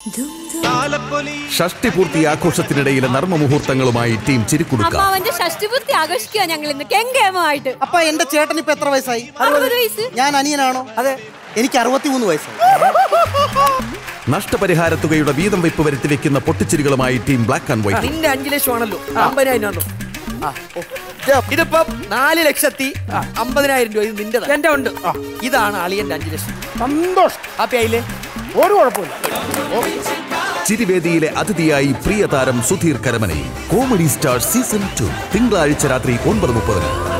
ഷഷ്ടി പൂർത്തി ആഘോഷത്തിനിടയിലെ നർമ്മ മുഹൂർത്തങ്ങളുമായി ടീം ചിരിക്കുടുക്ക അമ്മാവന്റെ ഷഷ്ടിപൂർത്തി ആഘോഷിക്കുക ഞങ്ങൾ ഇന്ന് കെങ്കേമമായിട്ട് അപ്പൊ എന്റെ ചേട്ടൻ ഇപ്പൊ എത്ര വയസ്സായി അറുപത് വയസ്സ് ഞാൻ അനിയനാണോ അതെ എനിക്ക് അറുപത്തിമൂന്ന് വയസ്സായി നഷ്ടപരിഹാര തുകയുടെ വീതം വെപ്പ് വരുത്തി വെക്കുന്ന പൊട്ടിച്ചിരികളുമായി ടീം ബ്ലാക്ക് ആൻഡ് വൈറ്റ് നിന്റെ അഞ്ചു ലക്ഷം ആണല്ലോ അമ്പതിനായിരം ആണല്ലോ ഇതിപ്പോ നാല് ലക്ഷത്തി അമ്പതിനായിരം രൂപ ഇത് നിന്റെ എന്റെ ഉണ്ട് ഇതാണ് അളിയന്റെ അഞ്ചു ലക്ഷം സന്തോഷം ഹാപ്പി ആയില്ലേ ഒരു കുഴപ്പമില്ല ചിരിവേദിയിലെ അതിഥിയായി പ്രിയ താരം സുധീർ കരമനയും കോമഡി സ്റ്റാർ സീസൺ ടു തിങ്കളാഴ്ച രാത്രി ഒൻപത് മുപ്പതിന്